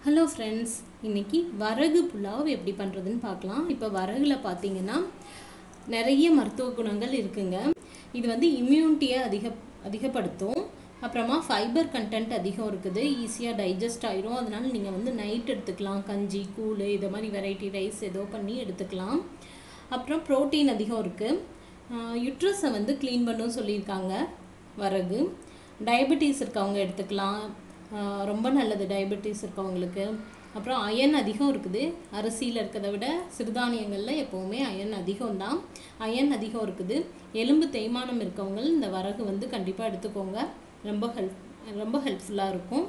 hello friends இன்னைக்கு வரகு புலாவ் எப்படி பண்ணுறதுன்னு பார்க்கலாம் இப்போ வரகுல பார்த்தீங்கன்னா நிறைய மருத்துவ குணங்கள் இருக்குங்க இது வந்து இம்யூனிட்டியை அதிக அதிகப்படுத்தும் அப்புறமா ஃபைபர் கண்டென்ட் அதிகம் இருக்குது ஈஸியாக டைஜஸ்ட் ஆயிரும் அதனால நீங்கள் வந்து நைட் எடுத்துக்கலாம் கஞ்சி கூழ் இதை மாதிரி வெரைட்டி ரைஸ் ஏதோ பண்ணி எடுத்துக்கலாம் அப்புறம் ப்ரோட்டீன் அதிகம் இருக்குது யுட்ரஸை வந்து க்ளீன் பண்ணும் சொல்லியிருக்காங்க வரகு டயபெட்டிஸ் இருக்கவங்க எடுத்துக்கலாம் ஆஹ் ரொம்ப நல்லது டயபெட்டிஸ் இருக்கவங்களுக்கு அப்புறம் அயன் அதிகம் இருக்குது அரிசியில் இருக்கிறத விட சிறுதானியங்களில் எப்போவுமே அயன் அதிகம் தான் அயன் அதிகம் இருக்குது எலும்பு தேய்மானம் இருக்கவங்க இந்த வரகு வந்து கண்டிப்பாக எடுத்துக்கோங்க ரொம்ப ஹெல்ப் ரொம்ப ஹெல்ப்ஃபுல்லாக இருக்கும்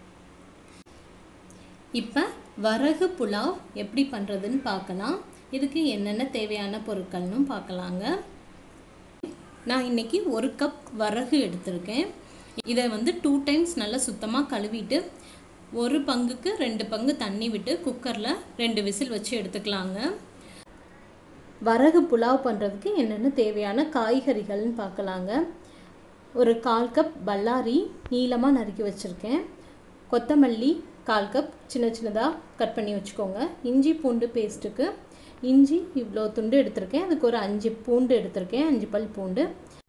இப்போ வரகு புலாவ் எப்படி பண்ணுறதுன்னு பார்க்கலாம் இதுக்கு என்னென்ன தேவையான பொருட்கள்னு பார்க்கலாங்க நான் இன்னைக்கு ஒரு கப் வரகு எடுத்திருக்கேன் இதை வந்து டூ டைம்ஸ் நல்லா சுத்தமாக கழுவிட்டு ஒரு பங்குக்கு ரெண்டு பங்கு தண்ணி விட்டு குக்கரில் ரெண்டு விசில் வச்சு எடுத்துக்கலாங்க வரகு புலாவ் பண்ணுறதுக்கு என்னென்ன தேவையான காய்கறிகள்னு பார்க்கலாங்க ஒரு கால் கப் பல்லாரி நீளமாக நறுக்கி வச்சுருக்கேன் கொத்தமல்லி கால் கப் சின்ன சின்னதாக கட் பண்ணி வச்சுக்கோங்க இஞ்சி பூண்டு பேஸ்ட்டுக்கு இஞ்சி இவ்வளோ துண்டு எடுத்திருக்கேன் அதுக்கு ஒரு அஞ்சு பூண்டு எடுத்திருக்கேன் அஞ்சு பல் பூண்டு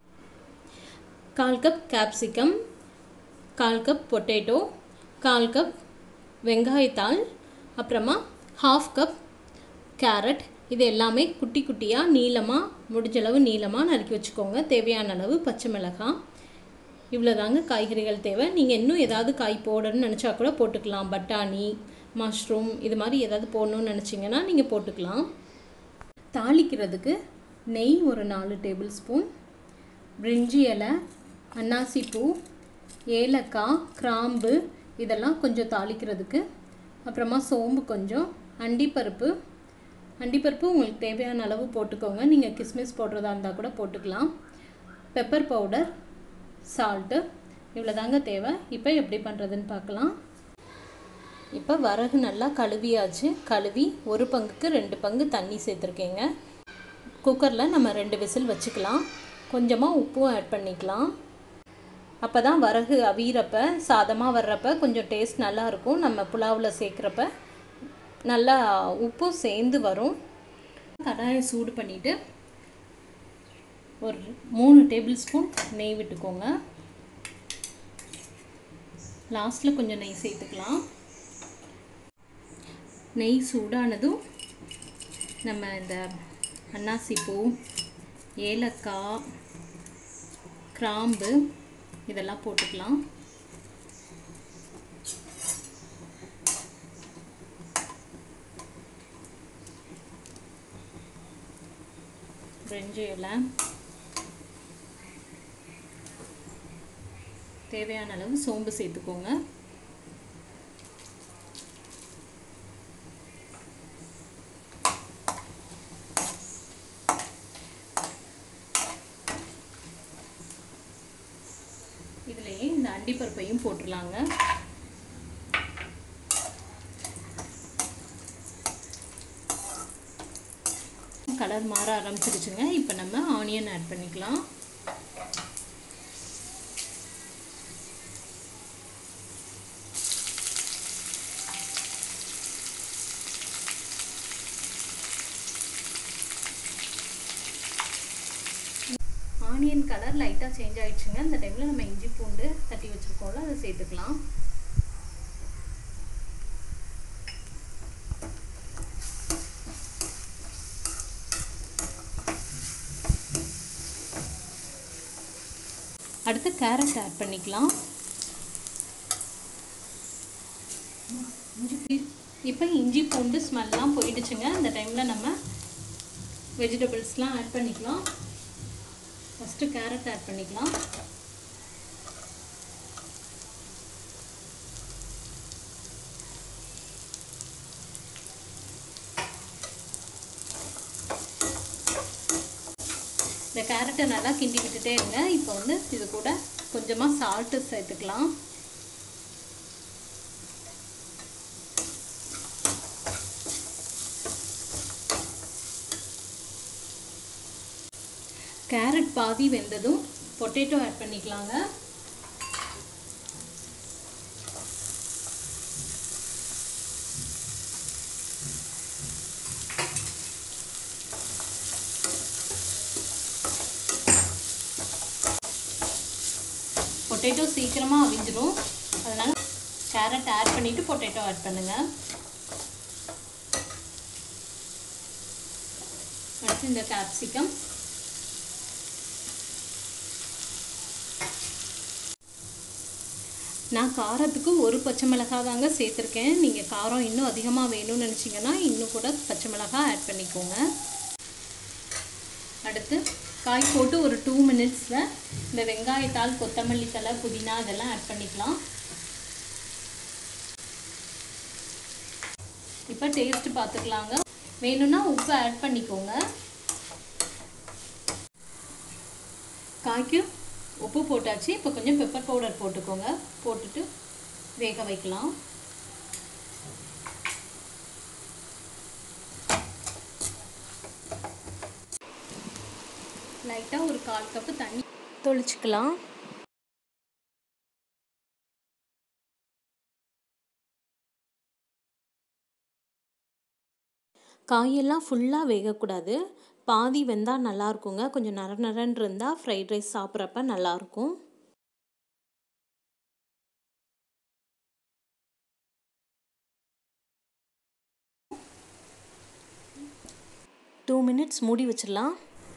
கால் கப் கேப்சிகம் கால் கப் பொட்டேட்டோ கால் கப் வெங்காயத்தாள் அப்புறமா ஹாஃப் கப் கேரட் இது எல்லாமே குட்டி குட்டியாக நீளமாக முடிஞ்சளவு நீளமாக நறுக்கி வச்சுக்கோங்க தேவையான அளவு பச்சை மிளகாய் இவ்வளோதாங்க காய்கறிகள் தேவை நீங்கள் இன்னும் ஏதாவது காய் போடணும்னு நினச்சா கூட போட்டுக்கலாம் பட்டாணி மஷ்ரூம் இது மாதிரி ஏதாவது போடணும்னு நினச்சிங்கன்னா நீங்கள் போட்டுக்கலாம் தாளிக்கிறதுக்கு நெய் ஒரு நாலு டேபிள் ஸ்பூன் பிரிஞ்சி இலை அன்னாசி பூ ஏலக்காய் கிராம்பு இதெல்லாம் கொஞ்சம் தாளிக்கிறதுக்கு அப்புறமா சோம்பு கொஞ்சம் அண்டிப்பருப்பு அண்டிப்பருப்பு உங்களுக்கு தேவையான அளவு போட்டுக்கோங்க நீங்கள் கிஸ்மிஸ் போடுறதா இருந்தால் கூட போட்டுக்கலாம் பெப்பர் பவுடர் சால்ட்டு இவ்வளோதாங்க தேவை இப்போ எப்படி பண்ணுறதுன்னு பார்க்கலாம் இப்போ வரகு நல்லா கழுவியாச்சு கழுவி ஒரு பங்குக்கு ரெண்டு பங்கு தண்ணி சேர்த்துருக்கேங்க குக்கரில் நம்ம ரெண்டு விசில் வச்சுக்கலாம் கொஞ்சமாக உப்பும் ஆட் பண்ணிக்கலாம் அப்போ தான் வரகு அவியறப்ப சாதமாக வர்றப்ப கொஞ்சம் டேஸ்ட் நல்லா இருக்கும் நம்ம புலாவில் சேர்க்குறப்ப நல்லா உப்பும் சேர்ந்து வரும் கடாயை சூடு பண்ணிவிட்டு ஒரு மூணு டேபிள் ஸ்பூன் நெய் விட்டுக்கோங்க லாஸ்ட்டில் கொஞ்சம் நெய் சேர்த்துக்கலாம் நெய் சூடானதும் நம்ம இந்த அன்னாசி பூ ஏலக்காய் கிராம்பு இதெல்லாம் போட்டுக்கலாம் பிரிஞ்சி இலை தேவையான அளவு சோம்பு சேர்த்துக்கோங்க இதுலேயே இந்த அண்டிப்பருப்பையும் போட்டுடலாங்க கலர் மாற ஆரம்பிச்சிருச்சுங்க இப்போ நம்ம ஆனியன் ஆட் பண்ணிக்கலாம் ஆனியன் கலர் லைட்டாக சேஞ்ச் ஆயிடுச்சுங்க இந்த டைமில் நம்ம இஞ்சி பூண்டு தட்டி வச்சுருக்கோம்ல அதை சேர்த்துக்கலாம் அடுத்து கேரட் ஆட் பண்ணிக்கலாம் இப்போ இஞ்சி பூண்டு ஸ்மெல்லாம் போயிடுச்சுங்க இந்த டைமில் நம்ம வெஜிடபிள்ஸ்லாம் ஆட் பண்ணிக்கலாம் ஃபஸ்ட்டு கேரட் ஆட் பண்ணிக்கலாம் இந்த கேரட்டை நல்லா கிண்டி விட்டுட்டே இருங்க இப்போ வந்து இது கூட கொஞ்சமாக சால்ட்டு சேர்த்துக்கலாம் கேரட் பாதி வெந்ததும் பொட்டேட்டோ ஆட் பண்ணிக்கலாங்க பொட்டேட்டோ சீக்கிரமாக அவிஞ்சிரும் அதனால் கேரட் ஆட் பண்ணிவிட்டு பொட்டேட்டோ ஆட் பண்ணுங்கள் அடுத்து இந்த கேப்சிகம் நான் காரத்துக்கு ஒரு பச்சை மிளகாய் தாங்க சேர்த்துருக்கேன் நீங்கள் காரம் இன்னும் அதிகமாக வேணும்னு நினச்சிங்கன்னா இன்னும் கூட பச்சை மிளகாய் ஆட் பண்ணிக்கோங்க அடுத்து காய் போட்டு ஒரு டூ மினிட்ஸில் இந்த வெங்காயத்தாள் கொத்தமல்லி தலை புதினா இதெல்லாம் ஆட் பண்ணிக்கலாம் இப்போ டேஸ்ட் பார்த்துக்கலாங்க வேணும்னா உப்பு ஆட் பண்ணிக்கோங்க காய்க்கு உப்பு போட்டாச்சு இப்போ கொஞ்சம் பெப்பர் பவுடர் போட்டுக்கோங்க போட்டுட்டு வேக வைக்கலாம் லைட்டாக ஒரு கால் கப்பு தண்ணி தொளிச்சுக்கலாம் காயெல்லாம் ஃபுல்லாக வேகக்கூடாது பாதி வெந்தால் நல்லா இருக்குங்க கொஞ்சம் நர நரன்னு இருந்தால் ஃப்ரைட் ரைஸ் சாப்பிட்றப்ப நல்லாயிருக்கும் டூ மினிட்ஸ் மூடி வச்சிடலாம்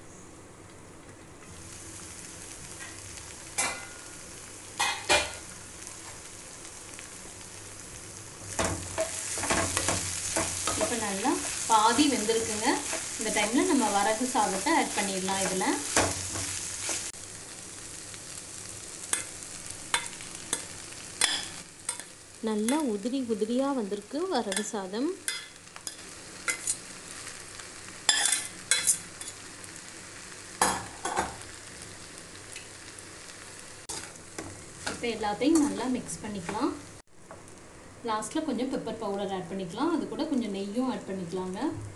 இப்போ நல்லா பாதி வெந்திருக்குங்க இந்த டைமில் நம்ம வரகு சாதத்தை ஆட் பண்ணிடலாம் இதில் நல்லா உதிரி உதிரியாக வந்திருக்கு வரகு சாதம் இப்போ எல்லாத்தையும் நல்லா மிக்ஸ் பண்ணிக்கலாம் லாஸ்ட்டில் கொஞ்சம் பெப்பர் பவுடர் ஆட் பண்ணிக்கலாம் அது கூட கொஞ்சம் நெய்யும் ஆட் பண்ணிக்கலாங்க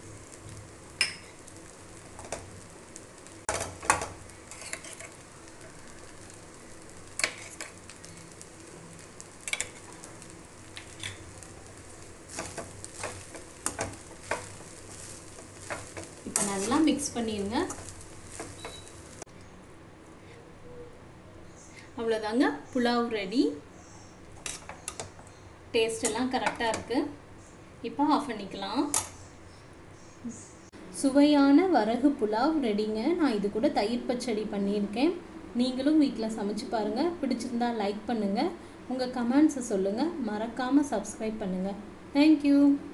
இப்போ நல்லா மிக்ஸ் பண்ணிடுங்க அவ்வளோதாங்க புலாவ் ரெடி டேஸ்ட் எல்லாம் கரெக்டாக இருக்குது இப்போ ஆஃப் பண்ணிக்கலாம் சுவையான வரகு புலாவ் ரெடிங்க நான் இது கூட தயிர் பச்சடி பண்ணியிருக்கேன் நீங்களும் வீட்டில் சமைச்சு பாருங்கள் பிடிச்சிருந்தா லைக் பண்ணுங்கள் உங்கள் கமெண்ட்ஸை சொல்லுங்கள் மறக்காமல் சப்ஸ்கிரைப் பண்ணுங்கள் தேங்க்யூ